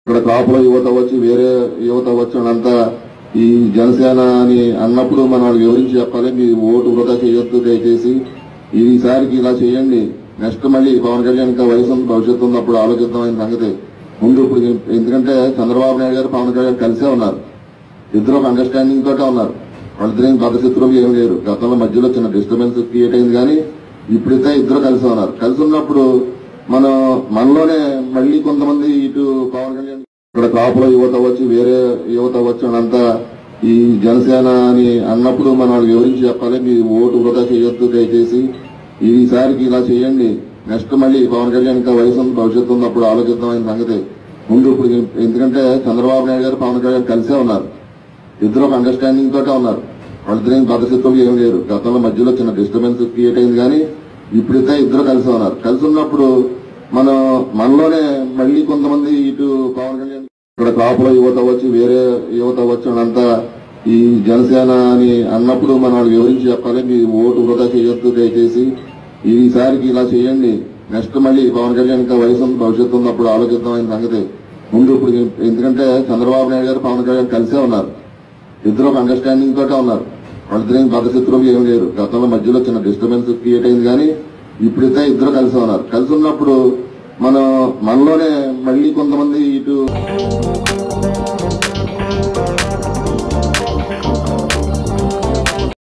ఇక్కడ కాపుల యువత వచ్చి వేరే యువత వచ్చినంతా ఈ జనసేన అని అన్నప్పుడు మనం వాళ్ళకి వివరించి చెప్పాలి మీ ఓటు వృధా చేయొద్దు దయచేసి ఈసారికి ఇలా చేయండి నెక్స్ట్ మళ్ళీ పవన్ కళ్యాణ్ ఇంకా వయసు ఉంది, భవిష్యత్తు ఉన్నప్పుడు ఆలోచిద్దామైన సంగతి ముందు ఇప్పుడు ఎందుకంటే చంద్రబాబు నాయుడు గారు పవన్ కళ్యాణ్ కలిసే ఉన్నారు ఇద్దరు ఒక అండర్స్టాండింగ్ తోటే ఉన్నారు వాళ్ళిద్దరు ఏం బద్దశత్రువులు ఏం లేరు గతంలో మధ్యలో చిన్న డిస్టర్బెన్స్ క్రియేట్ అయింది కానీ ఇప్పుడైతే ఇద్దరు కలిసి ఉన్నారు కలిసి ఉన్నప్పుడు మనం మనలోనే మళ్ళీ కొంతమంది ఇటు పవన్ కళ్యాణ్ ఇక్కడ కాపుల యువత వచ్చి వేరే యువత వచ్చినంతా ఈ జనసేన అని అన్నప్పుడు మనం వాళ్ళకి వివరించి చెప్పాలి మీ ఓటు వృధా చేయొద్దు దయచేసి ఈసారికి ఇలా చేయండి నెక్స్ట్ మళ్ళీ పవన్ కళ్యాణ్ ఇంకా వయసు ఉంది, భవిష్యత్తు ఉన్నప్పుడు ఆలోచిద్దామైన సంగతి ముందు ఇప్పుడు ఎందుకంటే చంద్రబాబు నాయుడు గారు పవన్ కళ్యాణ్ కలిసే ఉన్నారు ఇద్దరు ఒక అండర్స్టాండింగ్ తోటే ఉన్నారు వాళ్ళిద్దరు ఏం బద్దశత్రువులు ఏం లేరు గతంలో మధ్యలో చిన్న డిస్టర్బెన్స్ క్రియేట్ అయింది కానీ ఇప్పుడైతే ఇద్దరు కలిసి ఉన్నారు కలిసి ఉన్నప్పుడు మనం మనలోనే మళ్ళీ కొంతమంది ఇటు పవన్ కళ్యాణ్ ఇక్కడ కాపుల యువత వచ్చి వేరే యువత వచ్చినంతా ఈ జనసేన అని అన్నప్పుడు మనం వాళ్ళకి వివరించి చెప్పాలి మీ ఓటు వృధా చేయొద్దు దయచేసి ఈసారికి ఇలా చేయండి నెక్స్ట్ మళ్ళీ పవన్ కళ్యాణ్ ఇంకా వయసు ఉంది, భవిష్యత్తు ఉన్నప్పుడు ఆలోచిద్దామైన సంగతి ముందు ఇప్పుడు ఎందుకంటే చంద్రబాబు నాయుడు గారు పవన్ కళ్యాణ్ కలిసే ఉన్నారు ఇద్దరు ఒక అండర్స్టాండింగ్ తోటే ఉన్నారు వాళ్ళిద్దరు ఏం బద్దశత్రువులు ఏం లేరు గతంలో మధ్యలో చిన్న డిస్టర్బెన్స్ క్రియేట్ అయింది కానీ ఇప్పుడైతే ఇద్దరు కలిసి ఉన్నారు కలిసి ఉన్నప్పుడు మనం మనలోనే మళ్ళీ కొంతమంది ఇటు